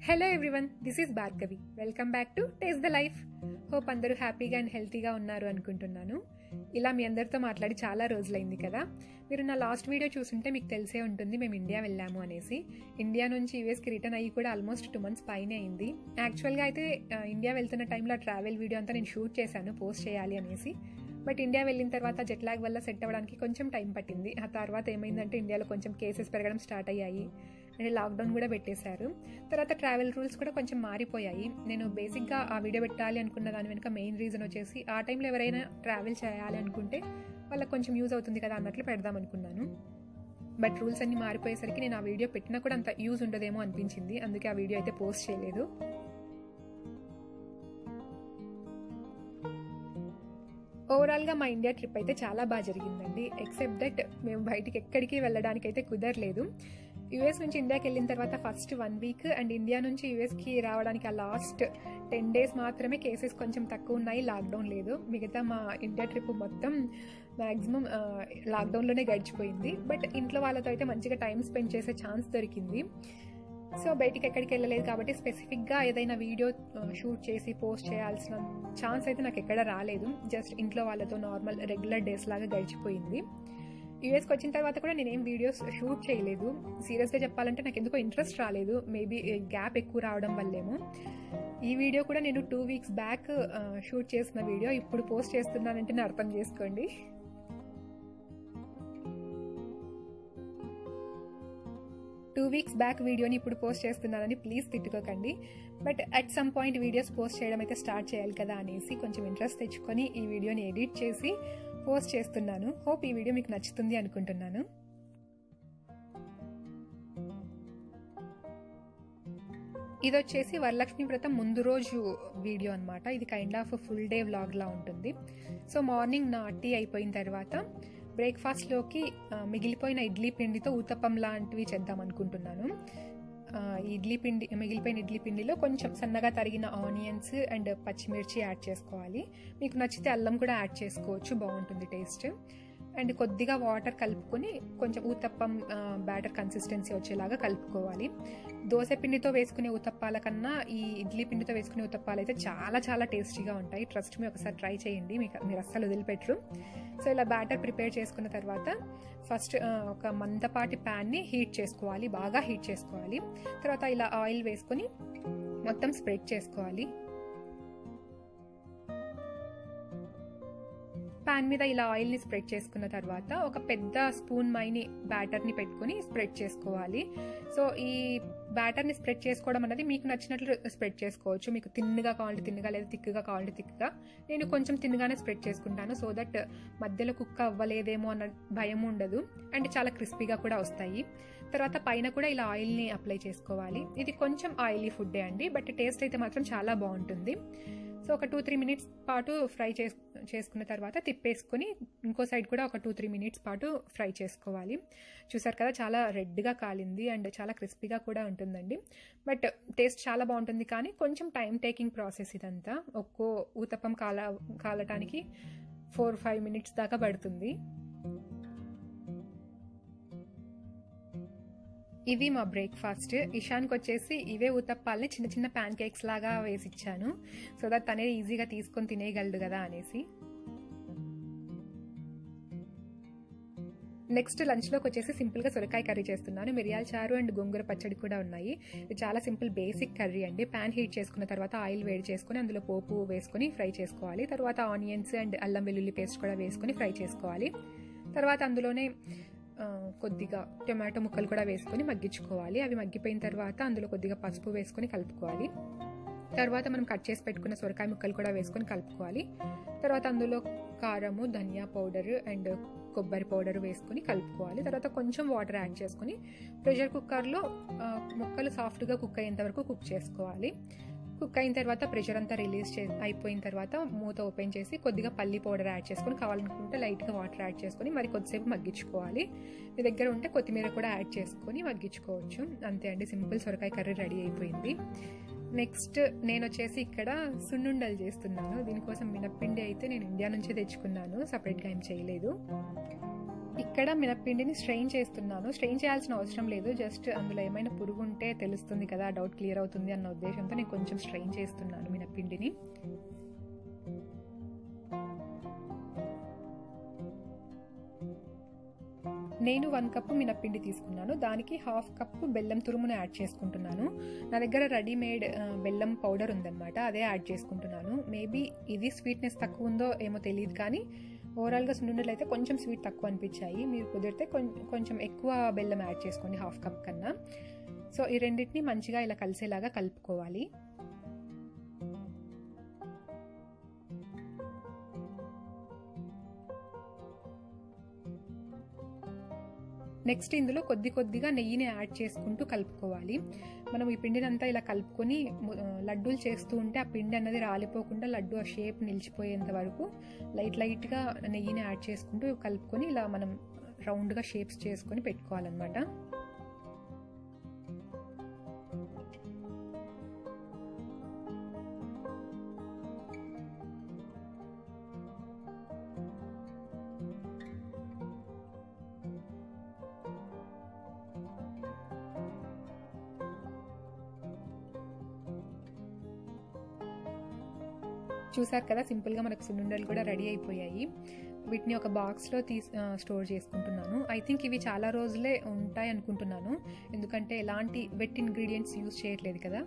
hello everyone this is Bhargavi welcome back to taste the life hope అందరూ హ్యాపీగా and హెల్తీగా ఉన్నారు అనుకుంటున్నాను ఇలా మీ అందరితో మాట్లాడి చాలా రోజులైంది కదా మీరు నా లాస్ట్ వీడియో చూసుంటే మీకు తెలిసే ఉంటుంది మేము ఇండియా వెళ్ళాము అనేసి ఇండియా నుంచి యూఎస్కి రిటర్న్ అయ్యి కూడా ఆల్మోస్ట్ టూ మంత్స్ పైనే అయింది యాక్చువల్గా అయితే ఆ, ఇండియా వెళ్తున్న టైంలో ఆ ట్రావెల్ వీడియో అంతా నేను షూట్ చేశాను పోస్ట్ చేయాలి అనేసి బట్ ఇండియా వెళ్ళిన తర్వాత జెట్ లాగ్ వల్ల సెట్ అవ్వడానికి కొంచెం టైం పట్టింది ఆ తర్వాత ఏమైందంటే ఇండియాలో కొంచెం కేసెస్ పెరగడం స్టార్ట్ అయ్యాయి అంటే లాక్డౌన్ కూడా పెట్టేశారు తర్వాత ట్రావెల్ రూల్స్ కూడా కొంచెం మారిపోయాయి నేను బేసిక్గా ఆ వీడియో పెట్టాలి అనుకున్న దాని వెనుక మెయిన్ రీజన్ వచ్చేసి ఆ టైంలో ఎవరైనా ట్రావెల్ చేయాలి అనుకుంటే వాళ్ళకి కొంచెం యూజ్ అవుతుంది కదా అన్నట్లు పెడదాం అనుకున్నాను బట్ రూల్స్ అన్ని మారిపోయేసరికి నేను ఆ వీడియో పెట్టినా కూడా అంత యూజ్ ఉండదేమో అనిపించింది అందుకే ఆ వీడియో అయితే పోస్ట్ చేయలేదు ఓవరాల్గా మా ఇండియా ట్రిప్ అయితే చాలా బాగా జరిగిందండి ఎక్సెప్ట్ దట్ మేము బయటికి ఎక్కడికి వెళ్ళడానికి అయితే కుదరలేదు యూఎస్ నుంచి ఇండియాకి వెళ్ళిన తర్వాత first one week and India నుంచి యూఎస్కి రావడానికి ఆ లాస్ట్ టెన్ డేస్ మాత్రమే కేసెస్ కొంచెం తక్కువ ఉన్నాయి లాక్డౌన్ లేదు మిగతా మా ఇండియా ట్రిప్ మొత్తం మ్యాక్సిమం లాక్డౌన్లోనే గడిచిపోయింది బట్ ఇంట్లో వాళ్ళతో అయితే మంచిగా టైం స్పెండ్ చేసే ఛాన్స్ దొరికింది సో బయటికి ఎక్కడికి వెళ్ళలేదు కాబట్టి స్పెసిఫిక్గా ఏదైనా వీడియో షూట్ చేసి పోస్ట్ చేయాల్సిన ఛాన్స్ అయితే నాకు ఎక్కడ రాలేదు జస్ట్ ఇంట్లో వాళ్ళతో నార్మల్ రెగ్యులర్ డేస్ లాగా గడిచిపోయింది యూఎస్కి వచ్చిన తర్వాత కూడా నేనేం వీడియోస్ షూట్ చేయలేదు సీరియస్గా చెప్పాలంటే నాకు ఎందుకో ఇంట్రెస్ట్ రాలేదు మేబీ గ్యాప్ ఎక్కువ రావడం వల్లేమో ఈ వీడియో కూడా నేను టూ వీక్స్ బ్యాక్ షూట్ చేసిన వీడియో ఇప్పుడు పోస్ట్ చేస్తున్నానంటే నేను అర్థం చేసుకోండి టూ వీక్స్ బ్యాక్ వీడియోని ఇప్పుడు పోస్ట్ చేస్తున్నానని ప్లీజ్ తిట్టుకోకండి but at some point videos post చేయడం అయితే స్టార్ట్ చేయాలి కదా అనేసి కొంచెం ఇంట్రెస్ట్ తెచ్చుకొని ఈ వీడియోని ఎడిట్ చేసి పోస్ట్ చేస్తున్నాను హోప్ ఈ వీడియో మీకు నచ్చుతుంది అనుకుంటున్నాను ఇది వచ్చేసి వరలక్ష్మి వ్రతం ముందు రోజు వీడియో అనమాట ఇది kind of full day vlog లా ఉంటుంది సో మార్నింగ్ నా టీ అయిపోయిన తర్వాత బ్రేక్ఫాస్ట్లోకి మిగిలిపోయిన ఇడ్లీ పిండితో ఊతప్పం లాంటివి చేద్దాం అనుకుంటున్నాను ఆ, ఈ ఇడ్లీ పిండి మిగిలిపోయిన ఇడ్లీ పిండిలో కొంచెం సన్నగా తరిగిన ఆనియన్స్ అండ్ పచ్చిమిర్చి యాడ్ చేసుకోవాలి మీకు నచ్చితే అల్లం కూడా యాడ్ చేసుకోవచ్చు బాగుంటుంది టేస్ట్ అండ్ కొద్దిగా వాటర్ కలుపుకొని కొంచెం ఊతప్పం బ్యాటర్ కన్సిస్టెన్సీ వచ్చేలాగా కలుపుకోవాలి దోశ పిండితో వేసుకునే ఉతప్పాల కన్నా ఈ ఇడ్లీ పిండితో వేసుకునే ఉతప్పాలు అయితే చాలా చాలా టేస్టీగా ఉంటాయి ట్రస్ట్ మీ ఒకసారి ట్రై చేయండి మీకు మీరు అస్సలు వదిలిపెట్టరు సో ఇలా బ్యాటర్ ప్రిపేర్ చేసుకున్న తర్వాత ఫస్ట్ ఒక మందపాటి ప్యాన్ని హీట్ చేసుకోవాలి బాగా హీట్ చేసుకోవాలి తర్వాత ఇలా ఆయిల్ వేసుకొని మొత్తం స్ప్రెడ్ చేసుకోవాలి పాన్ మీద ఇలా ఆయిల్ని స్ప్రెడ్ చేసుకున్న తర్వాత ఒక పెద్ద స్పూన్ మైని బ్యాటర్ని పెట్టుకుని స్ప్రెడ్ చేసుకోవాలి సో ఈ బ్యాటర్ని స్ప్రెడ్ చేసుకోవడం అనేది మీకు నచ్చినట్లు స్ప్రెడ్ చేసుకోవచ్చు మీకు తిన్నగా కావాలంటే తిన్నగా లేదా తిక్కుగా కావాలంటే తిక్కుగా నేను కొంచెం తిన్నగానే స్ప్రెడ్ చేసుకుంటాను సో దట్ మధ్యలో కుక్క అవ్వలేదేమో అన్న భయం ఉండదు అండ్ చాలా క్రిస్పీగా కూడా వస్తాయి తర్వాత పైన కూడా ఇలా ఆయిల్ని అప్లై చేసుకోవాలి ఇది కొంచెం ఆయిలీ ఫుడ్డే అండి బట్ టేస్ట్ అయితే మాత్రం చాలా బాగుంటుంది సో ఒక టూ త్రీ మినిట్స్ పాటు ఫ్రై చేస్ చేసుకున్న తర్వాత తిప్పేసుకొని ఇంకో సైడ్ కూడా ఒక టూ త్రీ మినిట్స్ పాటు ఫ్రై చేసుకోవాలి చూసారు కదా చాలా రెడ్గా కాలింది అండ్ చాలా క్రిస్పీగా కూడా ఉంటుందండి బట్ టేస్ట్ చాలా బాగుంటుంది కానీ కొంచెం టైం టేకింగ్ ప్రాసెస్ ఇదంతా ఒక్కో ఊతప్పం కాల కాలటానికి ఫోర్ ఫైవ్ మినిట్స్ దాకా పడుతుంది ఇది మా బ్రేక్ఫాస్ట్ ఇషాన్కి వచ్చేసి ఇవే ఉతప్పాలని చిన్న చిన్న ప్యాన్ కేక్స్ లాగా వేసి ఇచ్చాను సో దట్ తనే ఈజీగా తీసుకొని తినేయగలడు కదా అనేసి నెక్స్ట్ లంచ్లోకి వచ్చేసి సింపుల్గా సొరకాయ కర్రీ చేస్తున్నాను మిరియాల చారు అండ్ గోంగూర పచ్చడి కూడా ఉన్నాయి ఇది చాలా సింపుల్ బేసిక్ కర్రీ అండి ప్యాన్ హీట్ చేసుకున్న తర్వాత ఆయిల్ వేడి చేసుకుని అందులో పోపు వేసుకొని ఫ్రై చేసుకోవాలి తర్వాత ఆనియన్స్ అండ్ అల్లం వెల్లుల్లి పేస్ట్ కూడా వేసుకొని ఫ్రై చేసుకోవాలి తర్వాత అందులోనే ఆ, కొద్దిగా టొమాటో ముక్కలు కూడా వేసుకొని మగ్గించుకోవాలి అవి మగ్గిపోయిన తర్వాత అందులో కొద్దిగా పసుపు వేసుకొని కలుపుకోవాలి తర్వాత మనం కట్ చేసి పెట్టుకున్న సొరకాయ ముక్కలు కూడా వేసుకొని కలుపుకోవాలి తర్వాత అందులో కారము ధనియా పౌడర్ అండ్ కొబ్బరి పౌడర్ వేసుకొని కలుపుకోవాలి తర్వాత కొంచెం వాటర్ యాడ్ చేసుకొని ప్రెషర్ కుక్కర్లో ఆ, ముక్కలు సాఫ్ట్గా కుక్ అయ్యేంత వరకు కుక్ చేసుకోవాలి కుక్ అయిన తర్వాత ప్రెషర్ అంతా రిలీజ్ చే అయిపోయిన తర్వాత మూత ఓపెన్ చేసి కొద్దిగా పల్లి పౌడర్ యాడ్ చేసుకొని కావాలనుకుంటే లైట్గా వాటర్ యాడ్ చేసుకొని మరి కొద్దిసేపు మగ్గించుకోవాలి మీ దగ్గర ఉంటే కొత్తిమీర కూడా యాడ్ చేసుకొని మగ్గించుకోవచ్చు అంతే అండి సింపుల్ సొరకాయ కర్రీ రెడీ అయిపోయింది నెక్స్ట్ నేను వచ్చేసి ఇక్కడ సున్నుండలు చేస్తున్నాను దీనికోసం మినప్పిండి అయితే నేను ఇండియా నుంచే తెచ్చుకున్నాను సపరేట్గా ఏం చేయలేదు ఇక్కడ మినప్పిండిని స్ట్రెయిన్ చేస్తున్నాను స్ట్రెయిన్ చేయాల్సిన అవసరం లేదు జస్ట్ అందులో ఏమైనా పురుగు ఉంటే తెలుస్తుంది కదా డౌట్ క్లియర్ అవుతుంది అన్న ఉద్దేశంతో నేను కొంచెం స్ట్రెయిన్ చేస్తున్నాను మినప్పిండిని నేను వన్ కప్పు మినప్పిండి తీసుకున్నాను దానికి హాఫ్ కప్పు బెల్లం తురుమును యాడ్ చేసుకుంటున్నాను నా దగ్గర రెడీమేడ్ బెల్లం పౌడర్ ఉందన్నమాట అదే యాడ్ చేసుకుంటున్నాను మేబీ ఇది స్వీట్నెస్ తక్కువ ఉందో ఏమో తెలియదు కానీ ఓవరాల్గా సున్నుండలు అయితే కొంచెం స్వీట్ తక్కువ అనిపించాయి మీరు కుదిరితే కొంచెం ఎక్కువ బెల్లం యాడ్ చేసుకోండి హాఫ్ కప్ కన్నా సో ఈ రెండింటిని మంచిగా ఇలా కలిసేలాగా కలుపుకోవాలి నెక్స్ట్ ఇందులో కొద్ది కొద్దిగా నెయ్యిని యాడ్ చేసుకుంటూ కలుపుకోవాలి మనం ఈ పిండినంతా ఇలా కలుపుకొని లడ్డూలు చేస్తూ ఉంటే ఆ పిండి అన్నది రాలిపోకుండా లడ్డు ఆ షేప్ నిలిచిపోయేంత వరకు లైట్ లైట్గా నెయ్యిని యాడ్ చేసుకుంటూ కలుపుకొని ఇలా మనం రౌండ్గా షేప్స్ చేసుకొని పెట్టుకోవాలన్నమాట చూసారు కదా సింపుల్గా మనకు సున్నుండలు కూడా రెడీ అయిపోయాయి వీటిని ఒక బాక్స్లో తీ స్టోర్ చేసుకుంటున్నాను ఐ థింక్ ఇవి చాలా రోజులే ఉంటాయి అనుకుంటున్నాను ఎందుకంటే ఎలాంటి వెట్ ఇంగ్రీడియంట్స్ యూజ్ చేయట్లేదు కదా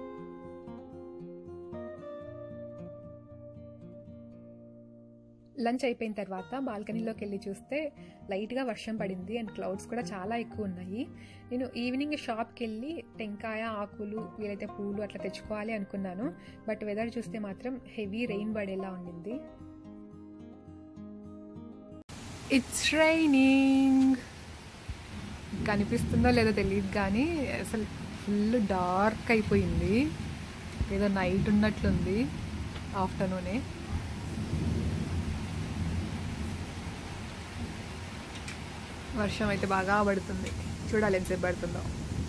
లంచ్ అయిపోయిన తర్వాత బాల్కనీలోకి వెళ్ళి చూస్తే లైట్గా వర్షం పడింది అండ్ క్లౌడ్స్ కూడా చాలా ఎక్కువ ఉన్నాయి నేను ఈవినింగ్ షాప్కి వెళ్ళి టెంకాయ ఆకులు వీలైతే పూలు అట్లా తెచ్చుకోవాలి అనుకున్నాను బట్ వెదర్ చూస్తే మాత్రం హెవీ రెయిన్ పడేలా ఉండింది ఇట్స్ రైనింగ్ కనిపిస్తుందో లేదో తెలియదు కానీ అసలు ఫుల్ డార్క్ అయిపోయింది ఏదో నైట్ ఉన్నట్లుంది ఆఫ్టర్నూనే వర్షం అయితే బాగా పడుతుంది చూడాలి ఎంతసేపు పడుతుందో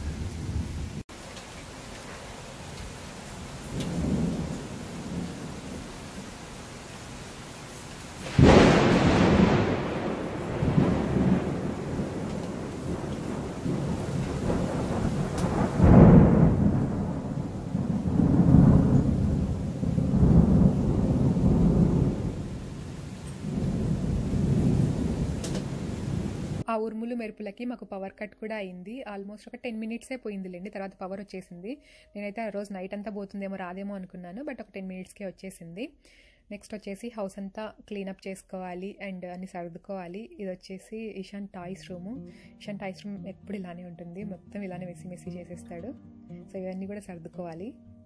ఆ ఉరుములు మెరుపులకి మాకు పవర్ కట్ కూడా అయింది ఆల్మోస్ట్ ఒక టెన్ మినిట్సే పోయిందిలేండి తర్వాత పవర్ వచ్చేసింది నేనైతే ఆ రోజు నైట్ అంతా పోతుందేమో రాదేమో అనుకున్నాను బట్ ఒక టెన్ మినిట్స్కే వచ్చేసింది నెక్స్ట్ వచ్చేసి హౌస్ అంతా క్లీనప్ చేసుకోవాలి అండ్ అన్ని సర్దుకోవాలి ఇది వచ్చేసి Ishan toys room Ishan toys room ఎప్పుడు ఇలానే ఉంటుంది మొత్తం ఇలానే మెస్సి మెస్సి చేసేస్తాడు సో ఇవన్నీ కూడా సర్దుకోవాలి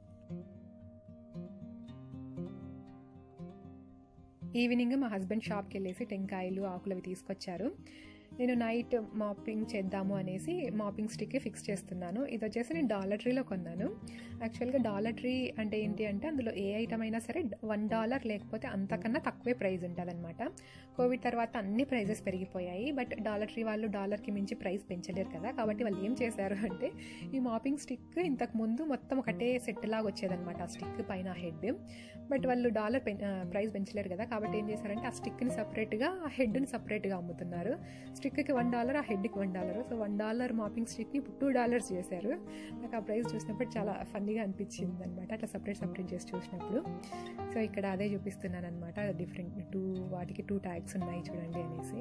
ఈవినింగ్ మా హస్బెండ్ షాప్కి వెళ్ళేసి టెంకాయలు ఆకులు అవి తీసుకొచ్చారు నేను నైట్ మాపింగ్ చేద్దాము అనేసి మాపింగ్ స్టిక్ ఫిక్స్ చేస్తున్నాను ఇది వచ్చేసి నేను డాలర్ ట్రీలో కొన్నాను యాక్చువల్గా డాలర్ ట్రీ అంటే ఏంటి అంటే అందులో ఏ ఐటమ్ అయినా సరే వన్ డాలర్ లేకపోతే అంతకన్నా తక్కువే ప్రైస్ ఉంటుంది అనమాట కోవిడ్ తర్వాత అన్ని ప్రైజెస్ పెరిగిపోయాయి బట్ డాలర్ ట్రీ వాళ్ళు డాలర్కి మించి ప్రైస్ పెంచలేరు కదా కాబట్టి వాళ్ళు ఏం చేశారు అంటే ఈ మాపింగ్ స్టిక్ ఇంతకు ముందు మొత్తం ఒకటే సెట్ లాగా వచ్చేదఅనమాట ఆ స్టిక్ పైన హెడ్ బట్ వాళ్ళు డాలర్ పెం ప్రైస్ పెంచలేరు కదా కాబట్టి ఏం చేశారంటే ఆ స్టిక్ని సపరేట్గా ఆ హెడ్ని సపరేట్గా అమ్ముతున్నారు స్టిక్కి వన్ డాలర్ ఆ హెడ్కి one dollar so one dollar mapping స్టిక్ని టూ డాలర్స్ చేశారు నాకు ఆ ప్రైస్ చూసినప్పుడు చాలా ఫన్నీగా అనిపించింది అనమాట అట్లా సపరేట్ సపరేట్ చేసి చూసినప్పుడు సో ఇక్కడ అదే చూపిస్తున్నాను అనమాట డిఫరెంట్ టూ వాటికి టూ ట్యాగ్స్ ఉన్నాయి చూడండి అనేసి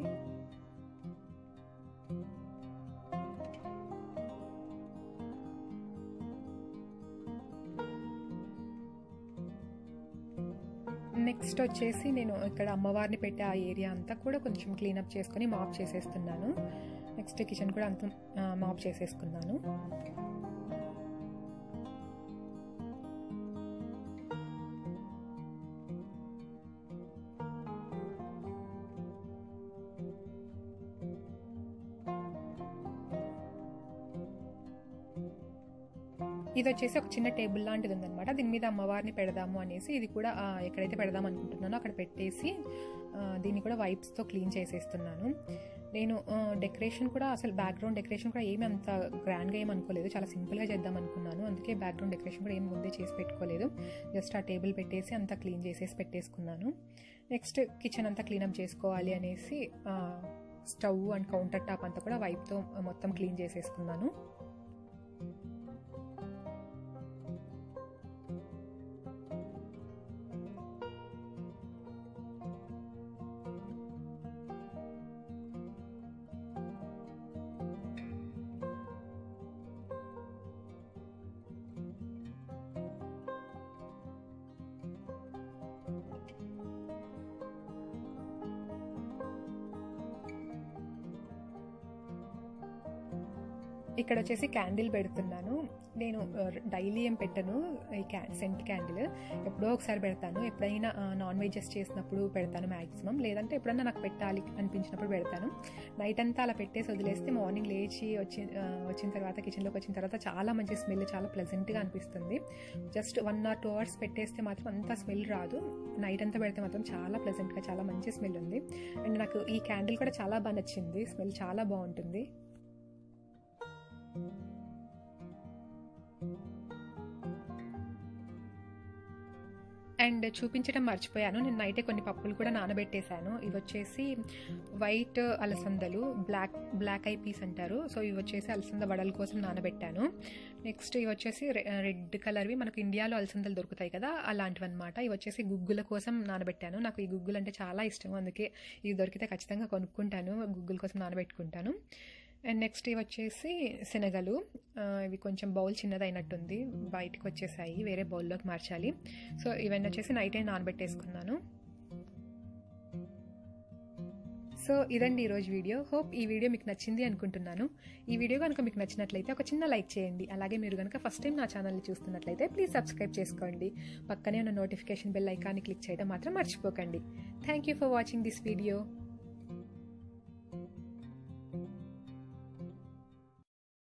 నెక్స్ట్ వచ్చేసి నేను ఇక్కడ అమ్మవారిని పెట్టే ఆ ఏరియా అంతా కూడా కొంచెం క్లీనప్ చేసుకొని మాప్ చేసేస్తున్నాను నెక్స్ట్ కిచెన్ కూడా అంత మాప్ చేసేసుకున్నాను ఇది వచ్చేసి ఒక చిన్న టేబుల్ లాంటిది ఉందన్నమాట దీని మీద అమ్మవారిని పెడదాము అనేసి ఇది కూడా ఎక్కడైతే పెడదాం అనుకుంటున్నానో అక్కడ పెట్టేసి దీన్ని కూడా వైప్స్తో క్లీన్ చేసేస్తున్నాను నేను డెకరేషన్ కూడా అసలు బ్యాక్గ్రౌండ్ డెకరేషన్ కూడా ఏమి అంత గ్రాండ్గా ఏం అనుకోలేదు చాలా సింపుల్గా చేద్దాం అనుకున్నాను అందుకే బ్యాక్గ్రౌండ్ డెకరేషన్ కూడా ఏం ముందే చేసి పెట్టుకోలేదు జస్ట్ ఆ టేబుల్ పెట్టేసి అంతా క్లీన్ చేసేసి పెట్టేసుకున్నాను నెక్స్ట్ కిచెన్ అంతా క్లీనప్ చేసుకోవాలి అనేసి స్టవ్ అండ్ కౌంటర్ టాప్ అంతా కూడా వైప్తో మొత్తం క్లీన్ చేసేసుకున్నాను ఇక్కడ వచ్చేసి క్యాండిల్ పెడుతున్నాను నేను డైలీ ఏం పెట్టను ఈ క్యా సెంట్ క్యాండిల్ ఎప్పుడో ఒకసారి పెడతాను ఎప్పుడైనా నాన్ వెజెస్ చేసినప్పుడు పెడతాను మ్యాక్సిమం లేదంటే ఎప్పుడన్నా నాకు పెట్టాలి అనిపించినప్పుడు పెడతాను నైట్ అంతా అలా పెట్టేసి వదిలేస్తే మార్నింగ్ లేచి వచ్చి వచ్చిన తర్వాత కిచెన్లోకి వచ్చిన తర్వాత చాలా మంచి స్మెల్ చాలా ప్లెజెంట్గా అనిపిస్తుంది just one or two hours పెట్టేస్తే మాత్రం అంత స్మెల్ రాదు నైట్ అంతా పెడితే మాత్రం చాలా ప్లెజెంట్గా చాలా మంచి స్మెల్ ఉంది అండ్ నాకు ఈ క్యాండిల్ కూడా చాలా బాగా నచ్చింది స్మెల్ చాలా బాగుంటుంది అండ్ చూపించడం మర్చిపోయాను నేను నైటే కొన్ని పప్పులు కూడా నానబెట్టేశాను ఇవి వచ్చేసి వైట్ అలసందలు బ్లాక్ బ్లాక్ ఐ పీస్ అంటారు సో ఇవి వచ్చేసి అలసంద వడల కోసం నానబెట్టాను నెక్స్ట్ ఇవి వచ్చేసి రెడ్ కలర్వి మనకు ఇండియాలో అలసందలు దొరుకుతాయి కదా అలాంటివి అనమాట ఇవి వచ్చేసి గుగ్గుల కోసం నానబెట్టాను నాకు ఈ గుగ్గులు అంటే చాలా ఇష్టం అందుకే ఇవి దొరికితే ఖచ్చితంగా కొనుక్కుంటాను గుగ్గుల కోసం నానబెట్టుకుంటాను అండ్ నెక్స్ట్ ఇవి వచ్చేసి శనగలు ఇవి కొంచెం బౌల్ చిన్నది అయినట్టుంది బయటకు వచ్చేసాయి వేరే బౌల్లోకి మార్చాలి సో ఇవన్నీ వచ్చేసి నైటే నానబెట్టేసుకున్నాను సో ఇదండి ఈరోజు వీడియో హోప్ ఈ వీడియో మీకు నచ్చింది అనుకుంటున్నాను ఈ వీడియో కనుక మీకు నచ్చినట్లయితే ఒక చిన్న లైక్ చేయండి అలాగే మీరు కనుక ఫస్ట్ టైం నా ఛానల్ని చూస్తున్నట్లయితే ప్లీజ్ సబ్స్క్రైబ్ చేసుకోండి పక్కనే ఉన్న నోటిఫికేషన్ బెల్ ఐకాన్ని క్లిక్ చేయడం మాత్రం మర్చిపోకండి thank you for watching this video